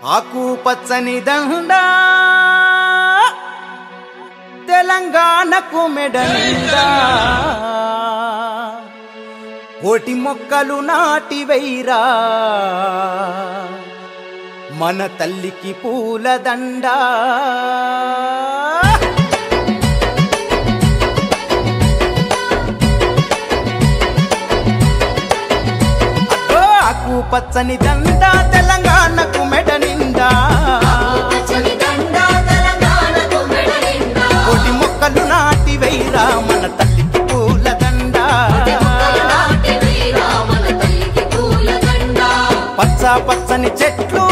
ఆకు పచ్చని దండా తెలంగాణకు మెడనిండా కోటి మొక్కలు నాటి వైరా మన తల్లికి పూలదండా అగ్గో ఆకు పచ్చని దండా తెలంగాణకు మెడ నిండా పచ్చని దండా తెలంగాణకు మెడ నిండా. కోటి మొక్కలు నాటి వైరా మన తల్లికి పూలదండా మొక్కలు నాటి వీరా మన తల్లికి పూలదండ. పచ్చ పచ్చని చెట్లు